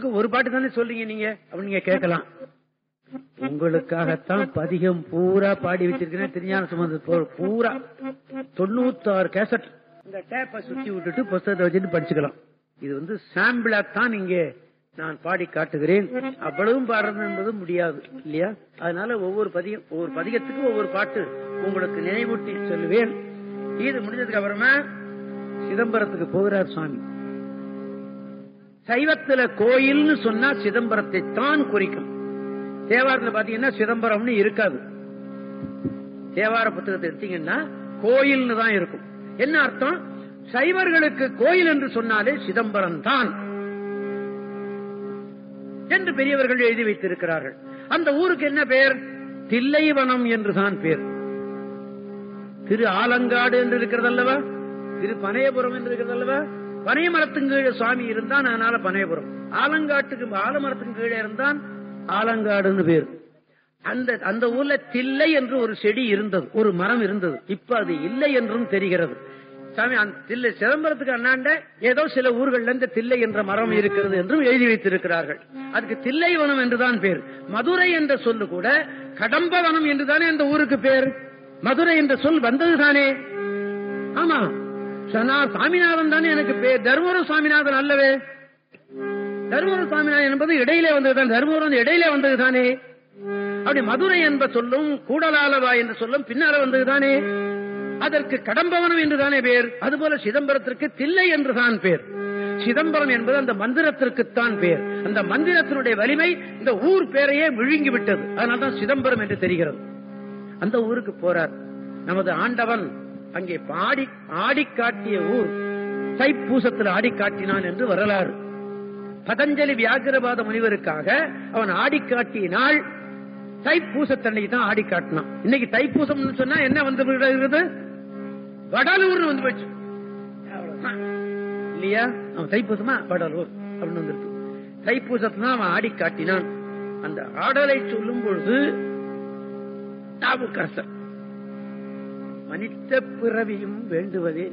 ஊருக்கு ஒரு பாட்டு தானே சொல்றீங்க நீங்க அப்படின்னு நீங்க கேட்கலாம் உங்களுக்காகத்தான் பதிகம் பூரா பாடி வச்சிருக்கிறேன் திருஞான சம்பந்த பூரா தொண்ணூத்தாறு கேசட் இந்த டேப்பை சுத்தி விட்டுட்டு புஸ்தகத்தை வச்சுட்டு படிச்சுக்கலாம் இது வந்து சாம்பிளா தான் இங்கே நான் பாடி காட்டுகிறேன் அவ்வளவும் பாடுறது என்பது முடியாது இல்லையா அதனால ஒவ்வொரு பதிகம் ஒவ்வொரு பதிகத்துக்கு ஒவ்வொரு பாட்டு உங்களுக்கு நினைவூட்டி சொல்லுவேன் இது முடிஞ்சதுக்கு அப்புறமா சிதம்பரத்துக்கு போகிறார் சுவாமி சைவத்துல கோயில்னு சொன்னா சிதம்பரத்தை தான் குறிக்கும் தேவாரத்துல பாத்தீங்கன்னா சிதம்பரம்னு இருக்காது தேவார புத்தகத்தை எடுத்தீங்கன்னா கோயில்னு தான் இருக்கும் என்ன அர்த்தம் சைவர்களுக்கு கோயில் என்று சொன்னாலே சிதம்பரம் தான் என்று பெரியவர்கள் எழுதி வைத்திருக்கிறார்கள் அந்த ஊருக்கு என்ன பெயர் தில்லைவனம் என்றுதான் பேர் திரு ஆலங்காடு என்று இருக்கிறது அல்லவா திரு பனையபுரம் என்று இருக்கிறது அல்லவா பனையமரத்தின் கீழே சுவாமி இருந்தான் அதனால பனையபுரம் ஆலங்காட்டுக்கு ஆலமரத்தின் கீழே இருந்தான் ஆலங்காடுன்னு பேர் அந்த அந்த ஊர்ல தில்லை என்று ஒரு செடி இருந்தது ஒரு மரம் இருந்தது இப்ப அது இல்லை என்றும் தெரிகிறது சாமி அந்த தில்லை சிதம்பரத்துக்கு அண்ணாண்ட ஏதோ சில ஊர்கள்ல இந்த தில்லை என்ற மரம் இருக்கிறது என்றும் எழுதி வைத்திருக்கிறார்கள் அதுக்கு தில்லைவனம் என்றுதான் பேர் மதுரை என்ற சொல்லு கூட கடம்பவனம் என்றுதானே அந்த ஊருக்கு பேர் மதுரை என்ற சொல் வந்தது தானே ஆமா சனா சாமிநாதன் தானே எனக்கு பேர் தர்மபுரம் சாமிநாதன் அல்லவே தர்மபுரம் சாமிநாதன் என்பது இடையிலே வந்ததுதான் தர்மபுரம் இடையிலே வந்தது தானே அப்படி மதுரை என்ப சொல்லும் கூடலாலவா என்ற சொல்லும் பின்னால வந்தது தானே அதற்கு கடம்பவனம் என்றுதானே பேர் அதுபோல சிதம்பரத்திற்கு தில்லை என்றுதான் பேர் சிதம்பரம் என்பது அந்த மந்திரத்திற்குத்தான் பேர் அந்த மந்திரத்தினுடைய வலிமை இந்த ஊர் பேரையே விழுங்கி விட்டது அதனால்தான் சிதம்பரம் என்று தெரிகிறது அந்த ஊருக்கு போறார் நமது ஆண்டவன் அங்கே பாடி ஆடி காட்டிய ஊர் தைப்பூசத்தில் ஆடி காட்டினான் என்று வரலாறு பதஞ்சலி வியாக்கிரபாத முனிவருக்காக அவன் ஆடி காட்டிய நாள் தைப்பூசத்தன்னைக்கு தான் ஆடி காட்டினான் இன்னைக்கு தைப்பூசம் சொன்னா என்ன வந்து விடுகிறது வடலூர்னு வந்து போச்சு அவ்வளவுதான். இல்லையா அவன் தைப்பூசமா வடலூர் அப்படின்னு வந்துருக்கு தைப்பூசத்தான் அவன் ஆடி காட்டினான் அந்த ஆடலை சொல்லும் பொழுது நாவுக்கரசர் மனித பிறவியும் வேண்டுவதே